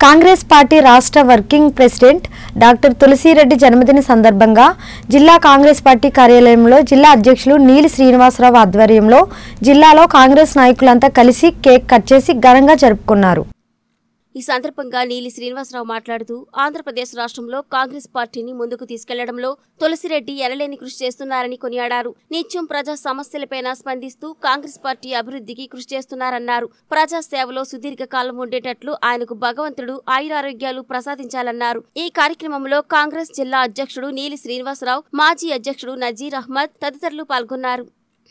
Congress party రాష్ట్ర working president doctor Tulasireddy జన్మదిన సందర్భంగా జిల్లా కాంగ్రెస్ పార్టీ కార్యాలయంలో జిల్లా అధ్యక్షులు నీలి శ్రీనివాసరావు ఆధ్వర్యంలో జిల్లాలో కాంగ్రెస్ నాయకులంతా కలిసి కేక్ కట్ చేసి ఘనంగా జరుపుకున్నారు ఈ సందర్భంగా నీలి శ్రీనివాసరావు మాట్లాడుతూ ఆంధ్రప్రదేశ్ రాష్ట్రంలో కాంగ్రెస్ పార్టీని ముందుకు తీసుకెళ్లడంలో తులసిరెడ్డి ఎనలేని కృషి చేస్తున్నారని కొనియాడారు నిత్యం ప్రజా సమస్యలపైన స్పందిస్తూ కాంగ్రెస్ పార్టీ అభివృద్ధికి కృషి చేస్తున్నారన్నారు ప్రజా సేవలో సుదీర్ఘ కాలం ఉండేటట్లు ఆయనకు భగవంతుడు ఆయురారోగ్యాలు ప్రసాదించాలన్నారు ఈ కార్యక్రమంలో కాంగ్రెస్ జిల్లా అధ్యక్షుడు నీలి శ్రీనివాసరావు మాజీ అధ్యక్షుడు నజీర్ అహ్మద్ తదితరులు పాల్గొన్నారు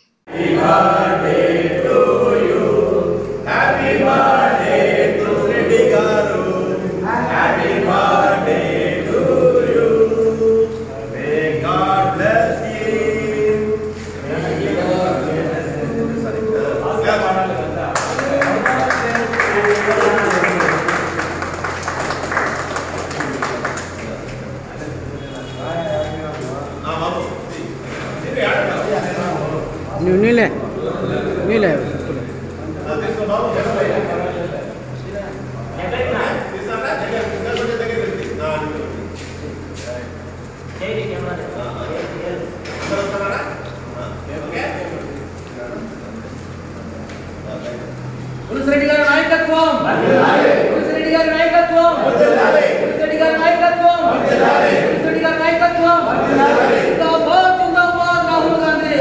God bless you. ನೀವು ನೀಲೆ ನೀಲೆ పులిసిరెడ్డి గారి నాయకత్వం పులిసిరెడ్డి గారి నాయకత్వం పులిసిరెడ్డి గారి నాయకత్వం పులిసిరెడ్డి గారి నాయకత్వం జిందాబాద్ జిందాబాద్ రాహుల్ గాంధీ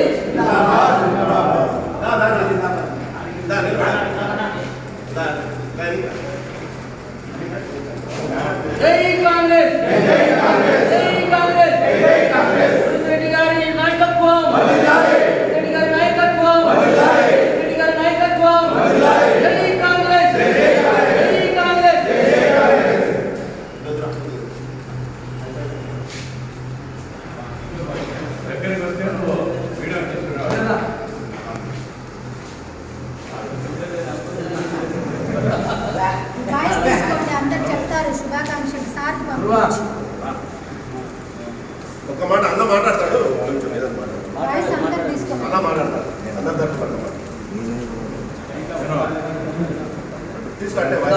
జై కాంగ్రెస్ జై కాంగ్రెస్ పులిసిరెడ్డి గారి నాయకత్వం పులిసిరెడ్డి గారి నాయకత్వం పులిసిరెడ్డి గారి నాయకత్వం జై కాంగ్రెస్ జై కాంగ్రెస్ వాయిస్ తీసుకోండి అందరు చెప్తారు శుభాకాంక్షలు సార్కి పంపించు ఒక మాట అన్న మాట్లాడతాడు కొంచెం ఏదైనా మాట్లాడు. వాయిస్ అందరు తీసుకోండి అన్న మాట్లాడతాడు అందరి తరఫున అన్న మాట్లాడు. తీసుకోండి వాయిస్.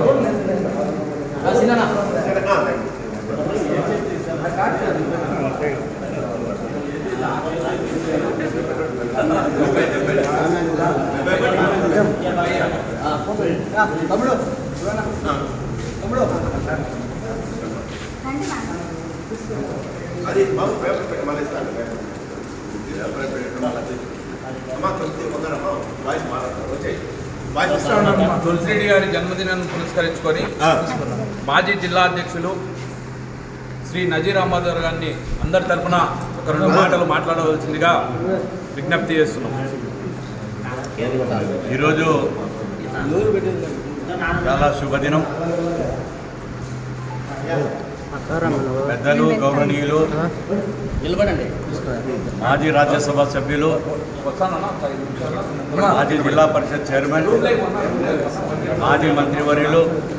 రాసినా ఆ, థాంక్ యూ. తమ్ముడు తమ్ముడు రండి మేడం అది బాబు పేపర్ పెట్టి మళ్ళీ ఇస్తాను పేపర్. పేపర్ పెట్టి మళ్ళీ అమ్మా కొంచెం కొందరమ్మా వాయిస్ మాట్లాడతారు వచ్చేయి వాయిస్ ఇస్తాను తులసిరెడ్డి గారి జన్మదినాన్ని పురస్కరించుకొని మాజీ జిల్లా అధ్యక్షులు శ్రీ నజీర్ అహ్మద్ గారిని అందరి తరపున ఒక రెండు మాటలు మాట్లాడవలసిందిగా విజ్ఞప్తి చేస్తున్నాం ఈరోజు చాలా శుభదినం పెద్దలు గౌరవనీయులు నిలబడండి మాజీ రాజ్యసభ సభ్యులు మాజీ జిల్లా పరిషత్ చైర్మన్ మాజీ మంత్రివర్యులు